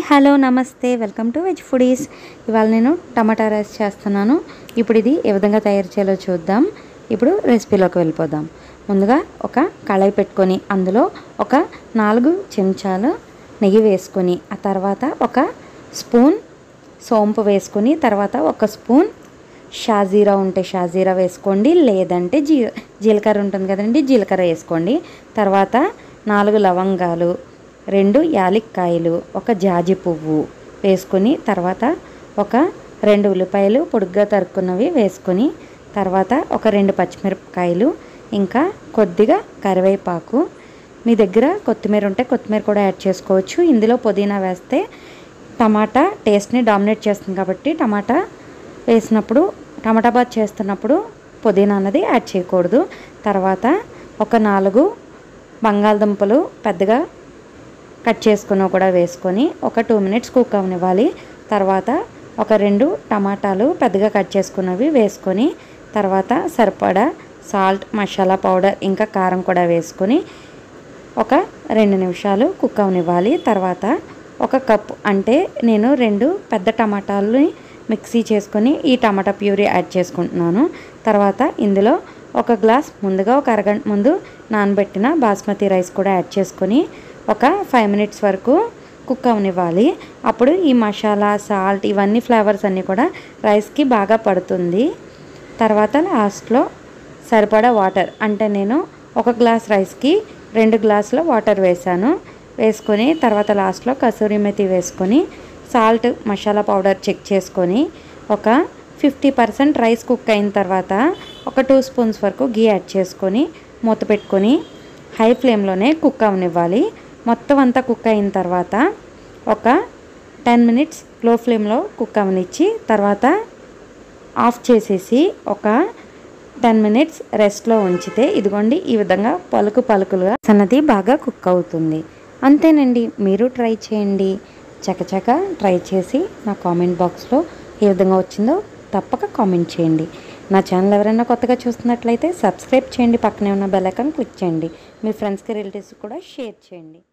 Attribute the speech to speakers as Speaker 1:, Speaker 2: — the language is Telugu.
Speaker 1: హలో నమస్తే వెల్కమ్ టు వెజ్ ఫుడీస్ ఇవాళ నేను టమాటా రైస్ చేస్తున్నాను ఇప్పుడు ఇది ఏ విధంగా తయారు చేయాలో చూద్దాం ఇప్పుడు రెసిపీలోకి వెళ్ళిపోదాం ముందుగా ఒక కళాయి పెట్టుకొని అందులో ఒక నాలుగు చెంచాలు నెయ్యి వేసుకొని ఆ తర్వాత ఒక స్పూన్ సోంపు వేసుకొని తర్వాత ఒక స్పూన్ షాజీరా ఉంటే షాజీరా వేసుకోండి లేదంటే జీ జీలకర్ర ఉంటుంది కదండి జీలకర్ర వేసుకోండి తర్వాత నాలుగు లవంగాలు రెండు యాలక్కాయలు ఒక జాజి పువ్వు వేసుకొని తర్వాత ఒక రెండు ఉల్లిపాయలు పొడుగ్గా తరుక్కున్నవి వేసుకొని తర్వాత ఒక రెండు పచ్చిమిరపకాయలు ఇంకా కొద్దిగా కరివేపాకు మీ దగ్గర కొత్తిమీర ఉంటే కొత్తిమీర కూడా యాడ్ చేసుకోవచ్చు ఇందులో పుదీనా వేస్తే టమాటా టేస్ట్ని డామినేట్ చేస్తుంది కాబట్టి టమాటా వేసినప్పుడు టమాటా బాత్ చేస్తున్నప్పుడు పుదీనా అన్నది యాడ్ చేయకూడదు తర్వాత ఒక నాలుగు బంగాళదుంపలు పెద్దగా కట్ చేసుకున్న కూడా వేసుకొని ఒక టూ మినిట్స్ కుక్ అవనివ్వాలి తర్వాత ఒక రెండు టమాటాలు పెద్దగా కట్ చేసుకున్నవి వేసుకొని తర్వాత సరిపడా సాల్ట్ మసాలా పౌడర్ ఇంకా కారం కూడా వేసుకొని ఒక రెండు నిమిషాలు కుక్ అవనివ్వాలి తర్వాత ఒక కప్ అంటే నేను రెండు పెద్ద టమాటాలని మిక్సీ చేసుకొని ఈ టమాటా ప్యూరీ యాడ్ చేసుకుంటున్నాను తర్వాత ఇందులో ఒక గ్లాస్ ముందుగా ఒక అరగంట ముందు నానబెట్టిన బాస్మతి రైస్ కూడా యాడ్ చేసుకొని ఒక ఫైవ్ మినిట్స్ వరకు కుక్ అవనివ్వాలి అప్పుడు ఈ మసాలా సాల్ట్ ఇవన్నీ ఫ్లేవర్స్ అన్నీ కూడా రైస్కి బాగా పడుతుంది తర్వాత లాస్ట్లో సరిపడా వాటర్ అంటే నేను ఒక గ్లాస్ రైస్కి రెండు గ్లాసుల వాటర్ వేసాను వేసుకొని తర్వాత లాస్ట్లో కసూరి మెతి వేసుకొని సాల్ట్ మసాలా పౌడర్ చెక్ చేసుకొని ఒక ఫిఫ్టీ పర్సెంట్ రైస్ కుక్ అయిన తర్వాత ఒక టూ స్పూన్స్ వరకు గీ యాడ్ చేసుకొని మూత పెట్టుకొని హై ఫ్లేమ్లోనే కుక్ అవనివ్వాలి మొత్తం అంతా కుక్ అయిన తర్వాత ఒక టెన్ మినిట్స్ లో ఫ్లేమ్లో కుక్ అవనిచ్చి తర్వాత ఆఫ్ చేసేసి ఒక టెన్ మినిట్స్ రెస్ట్లో ఉంచితే ఇదిగోండి ఈ విధంగా పలుకు పలుకులుగా సన్నది బాగా కుక్ అవుతుంది అంతేనండి మీరు ట్రై చేయండి చకచక ట్రై చేసి నా కామెంట్ బాక్స్లో ఏ విధంగా వచ్చిందో తప్పక కామెంట్ చేయండి నా ఛానల్ ఎవరైనా కొత్తగా చూస్తున్నట్లయితే సబ్స్క్రైబ్ చేయండి పక్కనే ఉన్న బెల్ ఐకాన్ క్లిక్ చేయండి మీ ఫ్రెండ్స్కి రిలేటివ్స్ కూడా షేర్ చేయండి